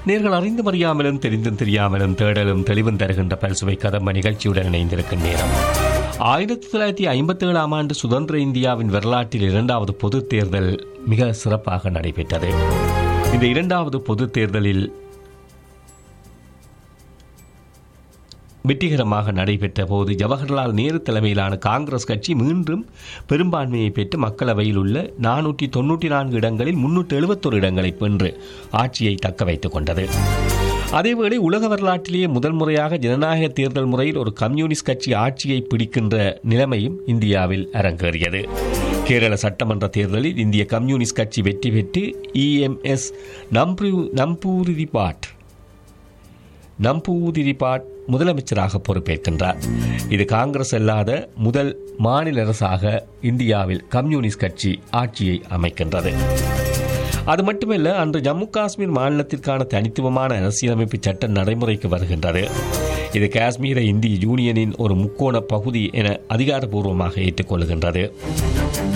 நேர்கள் அறிந்தும் அறியாமலும் தெரிந்தும் தெரியாமலும் தேடலும் தெளிவும் தருகின்ற பல்சுவை கதம்ப நிகழ்ச்சியுடன் இணைந்திருக்கும் நேரம் ஆயிரத்தி தொள்ளாயிரத்தி ஐம்பத்தி ஏழாம் ஆண்டு சுதந்திர இந்தியாவின் வரலாற்றில் இரண்டாவது பொதுத் தேர்தல் மிக சிறப்பாக நடைபெற்றது இந்த இரண்டாவது பொதுத் தேர்தலில் வெற்றிகரமாக நடைபெற்ற போது ஜவஹர்லால் நேரு தலைமையிலான காங்கிரஸ் கட்சி மீண்டும் பெரும்பான்மையை பெற்று மக்களவையில் உள்ள நானூற்றி தொன்னூற்றி நான்கு இடங்களில் முன்னூற்றி எழுபத்தொரு இடங்களை வென்று ஆட்சியை தக்க வைத்துக் கொண்டது அதேவேளை உலக வரலாற்றிலேயே முதல் முறையாக ஜனநாயக தேர்தல் முறையில் ஒரு கம்யூனிஸ்ட் கட்சி ஆட்சியை பிடிக்கின்ற நிலைமையும் இந்தியாவில் அரங்கேறியது கேரள சட்டமன்ற தேர்தலில் இந்திய கம்யூனிஸ்ட் கட்சி வெற்றி பெற்று இஎம்எஸ் நம்பூ நம்பூரிபாட் நம்பூதிரிபாட் முதலமைச்சராக பொறுப்பேற்கின்றார் இது காங்கிரஸ் அல்லாத முதல் மாநில அரசாக இந்தியாவில் கம்யூனிஸ்ட் கட்சி ஆட்சியை அமைக்கின்றது அது மட்டுமல்ல அன்று ஜம்மு காஷ்மீர் மாநிலத்திற்கான தனித்துவமான அரசியலமைப்பு சட்டம் நடைமுறைக்கு வருகின்றது இது காஷ்மீரை இந்திய யூனியனின் ஒரு முக்கோண பகுதி என அதிகாரப்பூர்வமாக ஏற்றுக்கொள்கின்றது